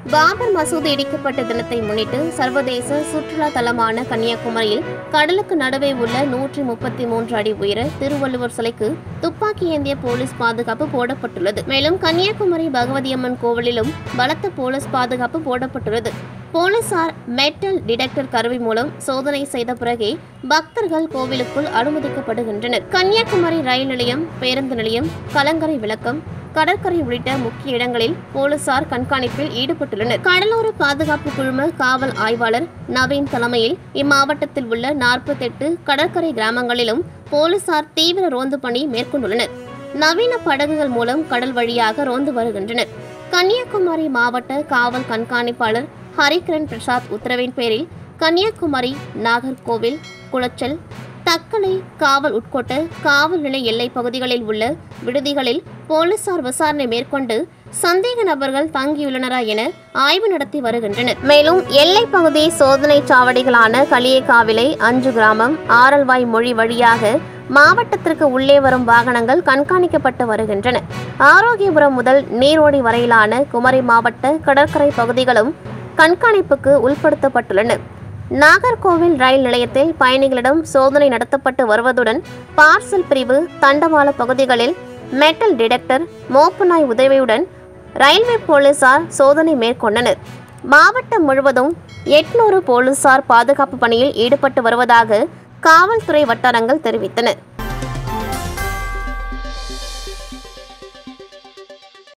பாபர் மசூதி இடிக்கப்பட்ட தினத்தை முன்னிட்டு சர்வதேச சுற்றுலா தலமான கன்னியாகுமரியில் கடலுக்கு நடுவே உள்ள நூற்றி முப்பத்தி மூன்று அடி உயர திருவள்ளுவர் சிலைக்கு துப்பாக்கி ஏந்திய போலீஸ் பாதுகாப்பு போடப்பட்டுள்ளது மேலும் கன்னியாகுமரி பகவதியம்மன் கோவிலிலும் பலத்த போலீஸ் பாதுகாப்பு போடப்பட்டுள்ளது போலீசார் மெட்டல் டிடெக்டர் கருவி மூலம் சோதனை செய்த பிறகே பக்தர்கள் கோவிலுக்குள் அனுமதிக்கப்படுகின்றனர் கன்னியாகுமரி ரயில் நிலையம் பேருந்து நிலையம் கலங்கரை விளக்கம் கடற்கரை உள்ளிட்ட முக்கிய இடங்களில் போலீசார் கண்காணிப்பில் ஈடுபட்டுள்ளனர் கடலோர பாதுகாப்பு குழும காவல் ஆய்வாளர் நவீன் தலைமையில் இம்மாவட்டத்தில் உள்ள நாற்பத்தெட்டு கடற்கரை கிராமங்களிலும் போலீசார் தீவிர ரோந்து பணி மேற்கொண்டுள்ளனர் நவீன படகுகள் மூலம் கடல் வழியாக ரோந்து வருகின்றனர் கன்னியாகுமரி மாவட்ட காவல் கண்காணிப்பாளர் ஹரிகிரண் பிரசாத் உத்தரவின் பேரில் கன்னியாகுமரி நாகர்கோவில் குளச்சல் தக்கலை காவல் உட்கோட்ட காவல் நிலைய எல்லைப் பகுதிகளில் உள்ள விடுதிகளில் போலீசார் விசாரணை மேற்கொண்டு சந்தேக நபர்கள் தங்கியுள்ளனரா என ஆய்வு நடத்தி வருகின்றனர் மேலும் எல்லைப் பகுதி சோதனை சாவடிகளான களியக்காவிலை அஞ்சு கிராமம் ஆரல்வாய் மொழி வழியாக மாவட்டத்திற்கு உள்ளே வரும் வாகனங்கள் கண்காணிக்கப்பட்டு வருகின்றன ஆரோக்கியபுரம் முதல் நீரோடி வரையிலான குமரி மாவட்ட கடற்கரை பகுதிகளும் கண்காணிப்புக்கு உட்படுத்தப்பட்டுள்ளன நாகர்கோவில் ரயில் நிலையத்தில் பயணிகளிடம் சோதனை நடத்தப்பட்டு வருவதுடன் பார்சல் பிரிவு தண்டவாள பகுதிகளில் மெட்டல் டிடெக்டர் மோப்பநாய் உதவியுடன் ரயில்வே போலீசார் சோதனை மேற்கொண்டனர் மாவட்டம் முழுவதும் எட்நூறு போலீசார் பாதுகாப்பு பணியில் ஈடுபட்டு வருவதாக காவல்துறை வட்டாரங்கள் தெரிவித்தன